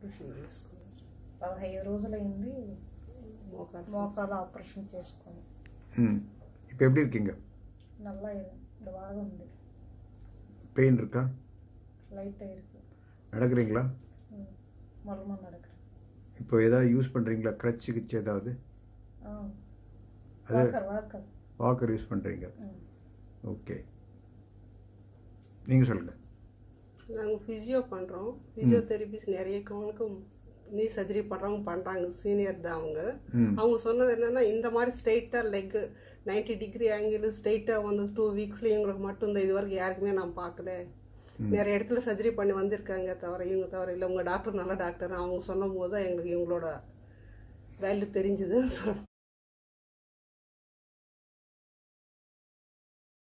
operation చేసుకున్నాం పదహైదు రోజులైంది మోకాలు మోకాలు ఆపరేషన్ చేసుకొని ம் இப்போ எப்படி இருக்கீங்க நல்லா இது బాగా ఉంది பெயின் இருக்கா லைட்டாக இருக்கு நடக்கிறீங்களா ம் மொல்லமாக நடக்கிறேன் இப்போ ஏதாவது யூஸ் பண்ணுறீங்களா க்ரட்ச் கிச்சு ஏதாவது ஆ அது வாக்கர் வாக்கர் வாக்கர் யூஸ் பண்ணுறீங்க ம் ஓகே நீங்கள் சொல்லுங்கள் நாங்கள் ஃபிசியோ பண்ணுறோம் ஃபிசியோதெரபிஸ் நிறைய கவனுக்கு நீ சர்ஜரி பண்ணுறவங்க பண்ணுறாங்க சீனியர் தான் அவங்க ம் அவங்க சொன்னது என்னன்னா இந்த மாதிரி ஸ்ட்ரெயிட்டாக லெக் 90 டிகிரி ஆங்கிள் ஸ்ட்ரெயிட்டாக வந்து டூ வீக்ஸில் இவங்களுக்கு மட்டும்தான் இது வரைக்கும் யாருக்குமே நான் பார்க்கல நிறைய இடத்துல சர்ஜரி பண்ணி வந்திருக்காங்க தவிர இவங்க தவிர இல்லை உங்கள் டாக்டர் நல்ல டாக்டர் அவங்க சொன்னும் போது தான் எங்களுக்கு இவங்களோட வேல்யூ தெரிஞ்சுதுன்னு சொல்ல